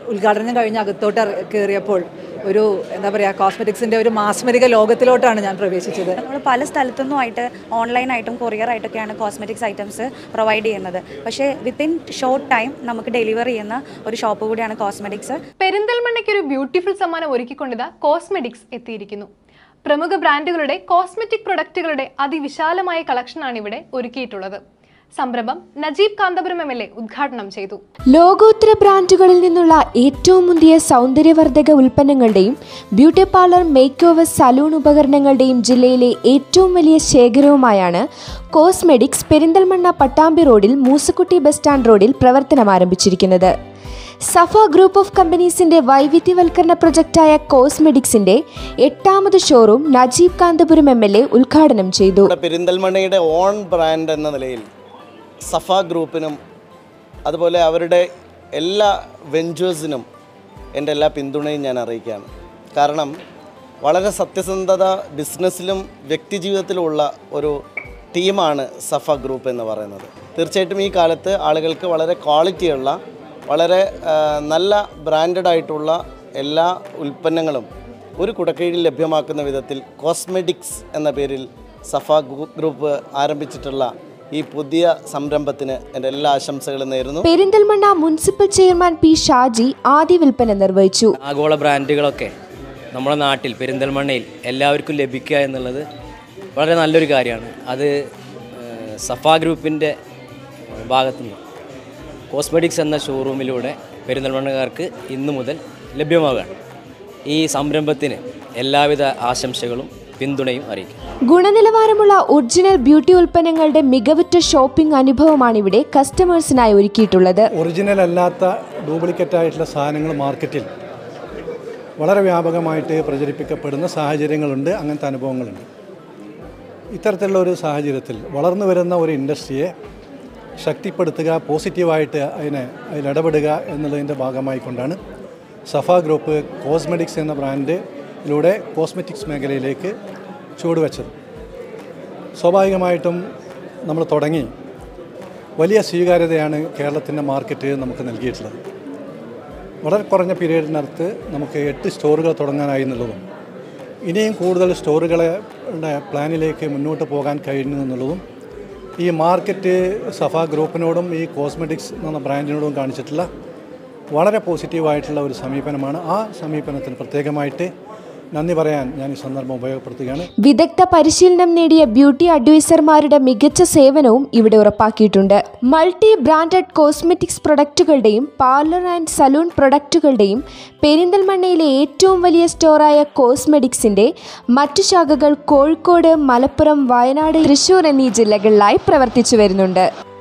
ഉദ്ഘാടനം കഴിഞ്ഞ് അകത്തോട്ട് ഇറ- കയറിയപ്പോൾ ഒരു എന്താ പറയുക കോസ്മെറ്റിക്സിൻ്റെ ഒരു മാസ്മരിക ലോകത്തിലോട്ടാണ് ഞാൻ പ്രവേശിച്ചത് നമ്മൾ പല സ്ഥലത്തുനിന്നുമായിട്ട് ഓൺലൈനായിട്ടും കൊറിയറായിട്ടൊക്കെയാണ് കോസ്മെറ്റിക്സ് ഐറ്റംസ് പ്രൊവൈഡ് ചെയ്യുന്നത് പക്ഷേ വിത്തിൻ ഷോർട്ട് ടൈം നമുക്ക് ഡെലിവർ ചെയ്യുന്ന ഒരു ഷോപ്പ് കൂടിയാണ് കോസ്മെറ്റിക്സ് പെരിന്തൽമണ്ണയ്ക്ക് ഒരു ബ്യൂട്ടിഫുൾ സമ്മാനം ഒരുക്കിക്കൊണ്ടിത കോസ്മെറ്റിക്സ് എത്തിയിരിക്കുന്നു പ്രമുഖ ബ്രാൻഡുകളുടെ കോസ്മെറ്റിക് പ്രൊഡക്റ്റുകളുടെ അതിവിശാലമായ കളക്ഷനാണ് ഇവിടെ ഒരുക്കിയിട്ടുള്ളത് സംരംഭം Najeeb Kanthapuram M L A ഉദ്ഘാടനം ചെയ്തു ലോകോത്തര ബ്രാൻഡുകളിൽ നിന്നുള്ള ഏറ്റവും മുന്തിയ സൗന്ദര്യവർദ്ധക ഉൽപ്പന്നങ്ങളുടെയും beauty parlour makeover salon ഉപകരണങ്ങളുടെയും ജില്ലയിലെ ഏറ്റവും വലിയ ശേഖരവുമായാണ് കോസ്മെറ്റിക്സ് പെരിന്തൽമണ്ണ പട്ടാമ്പി റോഡിൽ മൂസക്കുട്ടി ബസ് സ്റ്റാൻഡ് റോഡിൽ പ്രവർത്തനം ആരംഭിച്ചിരിക്കുന്നത് സഫ ഗ്രൂപ്പ് ഓഫ് കമ്പനീസിന്റെ വൈവിധ്യവൽക്കരണ പ്രൊജക്റ്റായ കോസ്മെറ്റിക്സിന്റെ എട്ടാമത് showroom Najeeb Kanthapuram M L A ഉദ്ഘാടനം ചെയ്തു നമ്മുടെ പെരിന്തൽമണ്ണയുടെ ഓൺ ബ്രാൻഡ് എന്ന നിലയിൽ സഫ ഗ്രൂപ്പിനും അതുപോലെ അവരുടെ എല്ലാ വെഞ്ചേഴ്സിനും എൻ്റെ എല്ലാ പിന്തുണയും ഞാൻ അറിയിക്കുകയാണ് കാരണം വളരെ സത്യസന്ധത ബിസിനസ്സിലും വ്യക്തിജീവിതത്തിലുമുള്ള ഒരു ടീമാണ് സഫ ഗ്രൂപ്പ് എന്ന് പറയുന്നത് തീർച്ചയായിട്ടും ഈ കാലത്ത് ആളുകൾക്ക് വളരെ ക്വാളിറ്റിയുള്ള വളരെ ആ, നല്ല ബ്രാൻഡഡ് ആയിട്ടുള്ള എല്ലാ ഉൽപ്പന്നങ്ങളും ഒരു കുടക്കീഴിൽ ലഭ്യമാക്കുന്ന വിധത്തിൽ കോസ്മെറ്റിക്സ് എന്ന പേരിൽ സഫ ഗ്രൂ- ഗ്രൂപ്പ് ആരംഭിച്ചിട്ടുള്ള ഈ പുതിയ സംരംഭത്തിന് എൻ്റെ എല്ലാ ആശംസകളും നേരുന്നു Perinthalmanna municipal chairman P Shaji ആദ്യ വിൽപ്പന നിർവഹിച്ചു ആഗോള ബ്രാൻഡുകളൊക്കെ നമ്മുടെ നാട്ടിൽ പെരിന്തൽമണ്ണയിൽ എല്ലാവർക്കും ലഭിക്കുക എന്നുള്ളത് വളരെ നല്ലൊരു കാര്യമാണ് അത് ഏഹ്, സഫ ഗ്രൂപ്പിൻ്റെ ഭാഗത്തുനിന്ന് കോസ്മെറ്റിക്സ് എന്ന ഷോറൂമിലൂടെ പെരിന്തൽമണ്ണക്കാർക്ക് ഇന്നു മുതൽ ലഭ്യമാവുകയാണ് ഈ സംരംഭത്തിന് എല്ലാവിധ ആശംസകളും പിന്തുണയും അറിയിക്കും ഗുണനിലവാരമുള്ള ഒറിജിനൽ ബ്യൂട്ടി ഉൽപ്പന്നങ്ങളുടെ മികവുറ്റ ഷോപ്പിംഗ് അനുഭവമാണ് ഇവിടെ കസ്റ്റമേഴ്സിനായി ഒരുക്കിയിട്ടുള്ളത് ഒറിജിനൽ അല്ലാത്ത ഡ്യൂപ്ലിക്കേറ്റ് ആയിട്ടുള്ള സാധനങ്ങൾ മാർക്കറ്റിൽ വളരെ വ്യാപകമായിട്ട് പ്രചരിപ്പിക്കപ്പെടുന്ന സാഹചര്യങ്ങളുണ്ട് അങ്ങനത്തെ അനുഭവങ്ങളുണ്ട് ഇത്തരത്തിലുള്ള ഒരു സാഹചര്യത്തിൽ വളർന്നു വരുന്ന ഒരു ഇൻഡസ്ട്രിയെ ശക്തിപ്പെടുത്തുക പോസിറ്റീവായിട്ട് അതിനെ അതിലിടപെടുക എന്നുള്ളതിൻ്റെ ഭാഗമായി കൊണ്ടാണ് സഫ ഗ്രൂപ്പ് കോസ്മെറ്റിക്സ് എന്ന ബ്രാൻഡിലൂടെ കോസ്മെറ്റിക്സ് മേഖലയിലേക്ക് ചുവടുവെച്ചത് സ്വാഭാവികമായിട്ടും നമ്മൾ തുടങ്ങി വലിയ സ്വീകാര്യതയാണ് കേരളത്തിൻ്റെ മാർക്കറ്റ് നമുക്ക് നൽകിയിട്ടുള്ളത് വളരെ കുറഞ്ഞ പീരീഡിനകത്ത് നമുക്ക് എട്ട് സ്റ്റോറുകൾ തുടങ്ങാനായി എന്നുള്ളതും ഇനിയും കൂടുതൽ സ്റ്റോറുകളെ ടെ പ്ലാനിലേക്ക് മുന്നോട്ട് പോകാൻ കഴിഞ്ഞു എന്നുള്ളതും ഈ മാർക്കറ്റ് സഫ ഗ്രൂപ്പിനോടും ഈ കോസ്മെറ്റിക്സ് എന്ന ബ്രാൻഡിനോടും കാണിച്ചിട്ടുള്ള വളരെ പോസിറ്റീവായിട്ടുള്ള ഒരു സമീപനമാണ് ആ സമീപനത്തിന് പ്രത്യേകമായിട്ട് നന്ദി പറയാൻ ഞാൻ ഈ സന്ദർഭം ഉപയോഗപ്പെടുത്തുകയാണ് വിദഗ്ധ പരിശീലനം നേടിയ ബ്യൂട്ടി അഡ്വൈസർമാരുടെ മികച്ച സേവനവും ഇവിടെ ഉറപ്പാക്കിയിട്ടുണ്ട് മൾട്ടി ബ്രാൻഡഡ് കോസ്മെറ്റിക്സ് പ്രൊഡക്റ്റുകളുടെയും പാർലർ ആൻഡ് സലൂൺ പ്രൊഡക്റ്റുകളുടെയും പെരിന്തൽമണ്ണയിലെ ഏറ്റവും വലിയ സ്റ്റോറായ കോസ്മെറ്റിക്സിന്റെ മറ്റു ശാഖകൾ കോഴിക്കോട് മലപ്പുറം വയനാട് തൃശൂർ എന്നീ ജില്ലകളിലായി പ്രവർത്തിച്ചു വരുന്നുണ്ട്